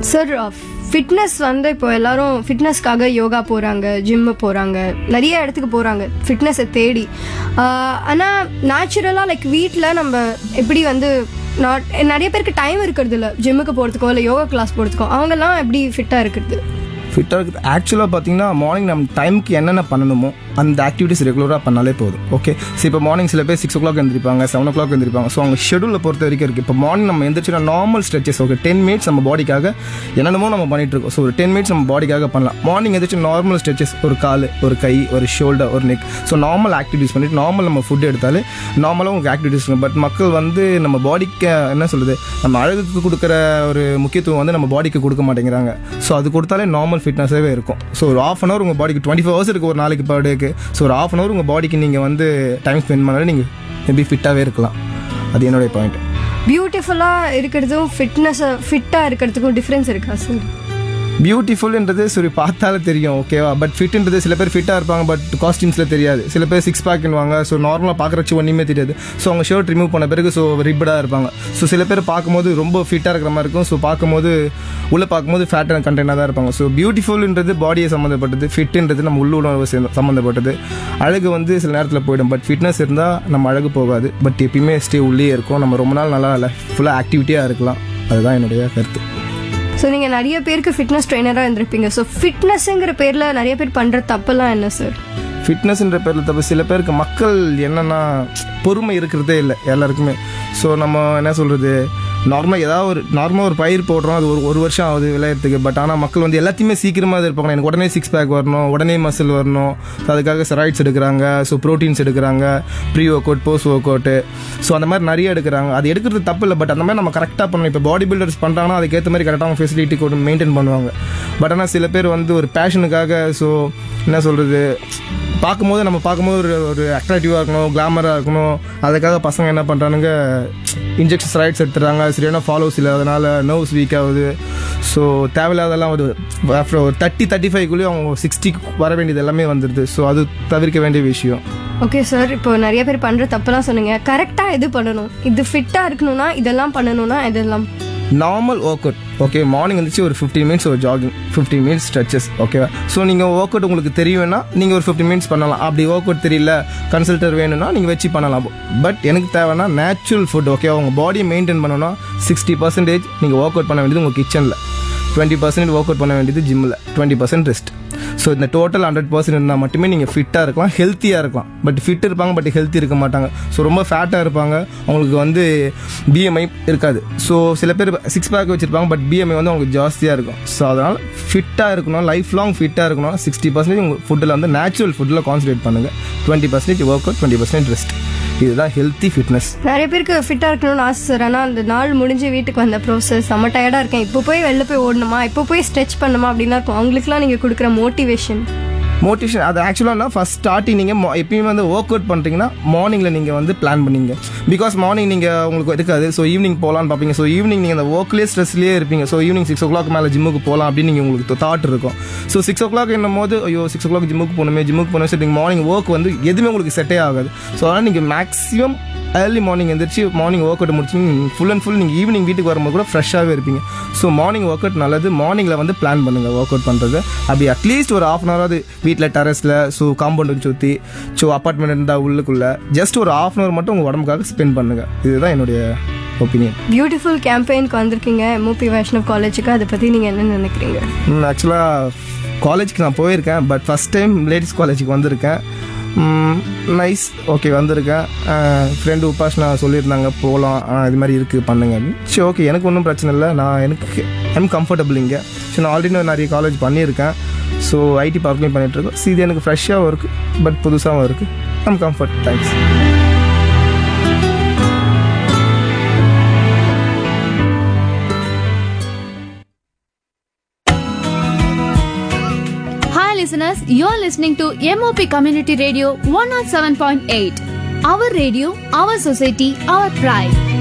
Sir fitness வந்து இப்போ எல்லாரும் ஃபிட்னஸ்க்காக யோகா போகிறாங்க ஜிம்மு போகிறாங்க நிறைய இடத்துக்கு போகிறாங்க ஃபிட்னஸை தேடி ஆஹ் ஆனா நேச்சுரலாக லைக் வீட்டில் நம்ம எப்படி வந்து நாட் நிறைய பேருக்கு டைம் இருக்கிறது இல்லை ஜிம்முக்கு போகிறதுக்கோ இல்லை யோகா கிளாஸ் போகிறதுக்கோ அவங்கெல்லாம் எப்படி ஃபிட்டாக இருக்கிறது ஃபிட்டாக இருக்குது ஆக்சுவலாக பார்த்தீங்கன்னா மார்னிங் நம்ம டைமுக்கு என்னென்ன பண்ணணுமோ அந்த ஆக்டிவிட்டிஸ் ரெகுலராக பண்ணாலே போதும் ஓகே ஸோ இப்போ மார்னிங் சில பேர் சிக்ஸ் ஓ கிளாக் எழுந்திருப்பாங்க செவன் ஓ கிளாக் எழுந்திருப்பாங்க ஸோ அவங்க ஷெடியூலில் பொறுத்த வரைக்கும் இருக்குது இப்போ மார்னிங் நம்ம எந்திரிச்சுனா normal stretches okay ten minutes நம்ம பாடிக்காக என்னென்னமோ நம்ம பண்ணிட்டு இருக்கோம் ஸோ ஒரு டென் மினிட்ஸ் நம்ம பாடிக்காக பண்ணலாம் மார்னிங் எந்திரிச்சு நார்மல் ஸ்ட்ரெச்சஸ் ஒரு கால் ஒரு கை ஒரு ஷோல்டர் ஒரு நெக் ஸோ நார்மல் ஆக்டிவிட்டிஸ் பண்ணிட்டு நார்மல் நம்ம ஃபுட் எடுத்தாலே நார்மலாக உங்களுக்கு ஆக்டிவிட்டிஸ் இருக்கும் பட் மக்கள் வந்து நம்ம பாடிக்கு என்ன சொல்லுது நம்ம அழகுக்கு கொடுக்குற ஒரு முக்கியத்துவம் வந்து நம்ம பாடிக்கு கொடுக்க மாட்டேங்கிறாங்க ஸோ அது கொடுத்தாலே நார்மல் ஃபிட்னஸாகவே இருக்கும் ஸோ ஒரு ஆஃப் அன் அவர் உங்கள் பாடிக்கு டுவெண்ட்டி ஃபோர் ஹவர்ஸ் இருக்குது ஒரு நாளைக்கு பர் டேக்கு ஸோ ஒரு ஆஃப் அன் அவர் உங்கள் பாடிக்கு நீங்கள் வந்து டைம் ஸ்பெண்ட் பண்ணாலே நீங்கள் மேபி ஃபிட்டாகவே இருக்கலாம் அது என்னுடைய பாயிண்ட் பியூட்டிஃபுல்லாக இருக்கிறதும் ஃபிட்னஸை ஃபிட்டாக இருக்கிறதுக்கும் டிஃப்ரென்ஸ் இருக்கா சார் பியூட்டிஃபுல்ன்றது சரி பார்த்தாலே தெரியும் ஓகேவா பட் ஃபிட்ன்றது சில பேர் ஃபிட்டாக இருப்பாங்க பட் காஸ்டியூம்ஸில் தெரியாது சில பேர் சிக்ஸ் பேக்னுவாங்க ஸோ நார்மலாக பார்க்குறச்சு ஒன்றுமே தெரியாது ஸோ அவங்க ஷர்ட் ரிமூவ் பண்ண பிறகு ஸோ ரிப்படாக இருப்பாங்க ஸோ சில பேர் பார்க்கும்போது ரொம்ப ஃபிட்டாக இருக்கிற மாதிரி இருக்கும் ஸோ பார்க்கும்போது உள்ளே பார்க்கும்போது ஃபேட் அண்ட் கண்டென்ட்டாக தான் இருப்பாங்க ஸோ பியூட்டிஃபுல்ன்றது பாடியை சம்மந்தப்பட்டது ஃபிட்ன்றது நம்ம உள்ளுணர்வு சேர்ந்த- சம்மந்தப்பட்டது அழகு வந்து சில நேரத்தில் போயிடும் பட் ஃபிட்னஸ் இருந்தால் நம்ம அழகு போகாது பட் எப்பயுமே ஸ்டே உள்ளே இருக்கும் நம்ம ரொம்ப நாள் நல்லா லைஃப் ஃபுல்லாக ஆக்டிவிட்டியாக இருக்கலாம் அதுதான் என்னுடைய கருத்து ஸோ நீங்கள் நிறைய பேருக்கு ஃபிட்னஸ் ட்ரைனராக இருந்திருப்பீங்க ஸோ ஃபிட்னஸ்ங்கிற பேரில் நிறைய பேர் பண்ணுற தப்பெல்லாம் என்ன சார் ஃபிட்னஸ்ன்ற பேரில் தப்பு சில பேருக்கு மக்கள் என்னன்னா பொறுமை இருக்கிறதே இல்லை எல்லாருக்குமே ஸோ நம்ம என்ன சொல்கிறது நார்மலாக ஏதாவது ஒரு நார்மலாக ஒரு பயிர் போடுறோம் அது ஒரு ஒரு வருஷம் ஆகுது விளையாடுறதுக்கு பட் ஆனால் மக்கள் வந்து எல்லாத்தையுமே சீக்கிரமாக எதிர்பார்க்கணும் எனக்கு உடனே சிக்ஸ் பேக் வரணும் உடனே மசில் வரணும் ஸோ அதுக்காக ஸ்டெராய்ட்ஸ் எடுக்கிறாங்க ஸோ ப்ரோட்டீன்ஸ் எடுக்கிறாங்க pre workout post workout so அந்த மாதிரி நிறைய எடுக்கிறாங்க அது எடுக்கிறது தப்பு இல்லை பட் அந்த மாதிரி நம்ம கரெக்டாக பண்ணணும் இப்போ பாடி பில்டர்ஸ் பண்ணுறாங்கன்னா அதுக்கேற்ற மாதிரி கரெக்டாக அவங்க ஃபெசிலிட்டி கொண்டு மெயின்டைன் பண்ணுவாங்க பட் ஆனால் சில பேர் வந்து ஒரு பேஷனுக்காக ஸோ என்ன சொல்கிறது பார்க்கும்போது நம்ம பார்க்கும்போது ஒரு ஒரு அட்ராக்டிவாக இருக்கணும் கிளாமராக இருக்கணும் அதுக்காக பசங்க என்ன பண்ணுறானுங்க இன்ஜெக்ஷன்ஸ் ரைட்ஸ் எடுத்துறாங்க சரியான ஃபாலோஸ் இல்லை அதனால் நர்வ்ஸ் வீக் ஆகுது ஸோ தேவையில்லாதெல்லாம் ஒரு ஆஃப்டர் ஒரு தேர்ட்டி தேர்ட்டி ஃபைவ்க்குள்ளேயும் அவங்க சிக்ஸ்டிக்கு வர வேண்டியது எல்லாமே வந்துடுது ஸோ அது தவிர்க்க வேண்டிய விஷயம் ஓகே சார் இப்போ நிறைய பேர் பண்ணுற தப்பெல்லாம் சொன்னீங்க கரெக்டாக எது பண்ணணும் இது ஃபிட்டாக இருக்கணும்னா இதெல்லாம் பண்ணணும்னா இதெல்லாம் normal workout okay morning வந்துச்சு ஒரு ஃபிஃப்டீன் மினிட்ஸ் ஒரு ஜாகிங் ஃபிஃப்டீன் மினிட்ஸ் ஸ்ட்ரெச்சஸ் ஓகேவா ஸோ நீங்கள் ஒர்க் அவுட் உங்களுக்கு தெரியும்னா நீங்கள் ஒரு ஃபிஃப்டின் மினிட்ஸ் பண்ணலாம் அப்படி ஒர்க் அவுட் தெரியல கன்சல்டர் வேணும்னா நீங்கள் வச்சு பண்ணலாம் பட் எனக்கு தேவைன்னா நேச்சுரல் ஃபுட் ஓகே உங்கள் பாடியை மெயின்டைன் பண்ணணும்னா சிக்ஸ்டி பர்சன்டேஜ் நீங்கள் ஒர்க் அவுட் பண்ண வேண்டியது உங்கள் கிச்சனில் டுவெண்ட்டி பர்சன்ட் ஒர்க் அவுட் பண்ண வேண்டியது ஜிம்மில் டுவெண்ட்டி பர்சன்ட் ரெஸ்ட் ஸோ இந்த டோட்டல் ஹண்ட்ரட் பர்சன்ட் இருந்தால் மட்டுமே நீங்கள் ஃபிட்டாக இருக்கலாம் ஹெல்த்தியாக இருக்கலாம் பட் ஃபிட் இருப்பாங்க பட் ஹெல்த்தி இருக்க மாட்டாங்க ஸோ ரொம்ப ஃபேட்டாக இருப்பாங்க அவங்களுக்கு வந்து பிஎம்ஐ இருக்காது ஸோ சில பேர் சிக்ஸ் பேக் வச்சிருப்பாங்க பட் பிஎம்ஐ வந்து அவங்களுக்கு ஜாஸ்தியாக இருக்கும் ஸோ அதனால் ஃபிட்டாக இருக்கணும் லைஃப் லாங் ஃபிட்டாக இருக்கணும் சிக்ஸ்டி பர்சன்டேஜ் உங்கள் ஃபுட்டில் வந்து நேச்சுரல் ஃபுட்டில் கான்சன்ட்ரேட் பண்ணுங்கள் twenty percentage workout twenty percentage rest இதுதான் ஹெல்த்தி ஃபிட்னஸ் நிறைய பேருக்கு ஃபிட்டாக இருக்கணும்னு ஆசை சார் ஆனால் அந்த நாள் முடிஞ்சு வீட்டுக்கு வந்த ப்ரோசஸ் செம்ம டயர்டாக இருக்கேன் இப்போ போய் வெளில போய் ஓடணுமா இப்போ போய் ஸ்ட்ரெச் பண்ணணுமா அப்படின்லாம் இருக்கும் அவங்களுக்குலாம் நீங்கள் கொடுக்குற மோட்டிவேஷன் மோட்டிவேஷன் அது ஆக்சுவலாக ஃபஸ்ட் ஸ்டார்டிங் நீங்கள் எப்பயுமே வந்து ஒர்க் அவுட் பண்ணுறீங்கன்னா மார்னிங்கில் நீங்கள் வந்து பிளான் பண்ணீங்க பிகாஸ் மார்னிங் நீங்கள் உங்களுக்கு இருக்காது ஸோ ஈவினிங் போகலான்னு பார்ப்பீங்க ஸோ ஈவினிங் நீங்கள் அந்த ஒர்க்லேயே ஸ்ட்ரெஸ்லேயே இருப்பீங்க so evening six o'clock மேலே ஜிம்முக்கு போகலாம் அப்படின்னு நீங்கள் உங்களுக்கு தாட் இருக்கும் ஸோ சிக்ஸ் ஓ கிளாக் என்னும் போது ஐயோ சிக்ஸ் ஓ கிளாக் ஜிம்முக்கு போகணுமே ஜிம்முக்கு போகணும் சரி நீங்கள் மார்னிங் ஒர்க் வந்து எதுவுமே உங்களுக்கு செட்டே ஆகாது ஸோ அதனால் நீங்கள் மேக்ஸிமம் ஏர்லி மார்னிங் எந்திரிச்சு மார்னிங் ஒர்க் அவுட் முடிச்சு ஃபுல் அண்ட் ஃபுல் நீங்கள் ஈவினிங் வீட்டுக்கு வரும்போது கூட ஃப்ரெஷ்ஷாகவே இருப்பீங்க ஸோ மார்னிங் ஒர்க் அவுட் நல்லது மார்னிங்கில் வந்து பிளான் பண்ணுங்கள் ஒர்க் அவுட் பண்ணுறது அப்படி அட்லீஸ்ட் ஒரு ஆஃப் அன் ஹவராது வீட்டில் டெரஸில் ஸோ காம்பவுண்டுக்கு சுற்றி ஸோ அப்பார்ட்மெண்ட் இருந்தால் உள்ளுக்குள்ளே ஜஸ்ட் ஒரு ஆஃப் அன் ஹவர் மட்டும் உங்கள் உடம்புக்காக ஸ்பெண்ட் பண்ணுங்கள் இதுதான் என்னுடைய ஒப்பீனியன் பியூட்டிஃபுல் கேம்பெயினுக்கு வந்திருக்கீங்க எம்ஓபி வைஷ்ணவ் காலேஜுக்கு அதை பற்றி நீங்கள் என்ன நினைக்கிறீங்க ஆக்சுவலாக காலேஜுக்கு நான் போயிருக்கேன் பட் ஃபஸ்ட் டைம் லேடிஸ் காலேஜுக்கு வந்திருக்கேன் நைஸ் ஓகே வந்திருக்கேன் ஃப்ரெண்டு உபாஷ்னா சொல்லியிருந்தாங்க போகலாம் இது மாதிரி இருக்குது பண்ணுங்க சரி ஓகே எனக்கு ஒன்றும் பிரச்சனை இல்லை நான் எனக்கு ஐம் கம்ஃபர்டபுள் இங்கே ஸோ நான் ஆல்ரெடி நிறைய காலேஜ் பண்ணியிருக்கேன் ஸோ ஐடி பார்க்லையும் பண்ணிகிட்ருக்கோம் ஸோ இது எனக்கு ஃப்ரெஷ்ஷாகவும் இருக்குது பட் புதுசாகவும் இருக்குது I'm comfort thanks Hi, listeners. You're listening to MOP Community Radio 107.8. Our radio, our society, our pride.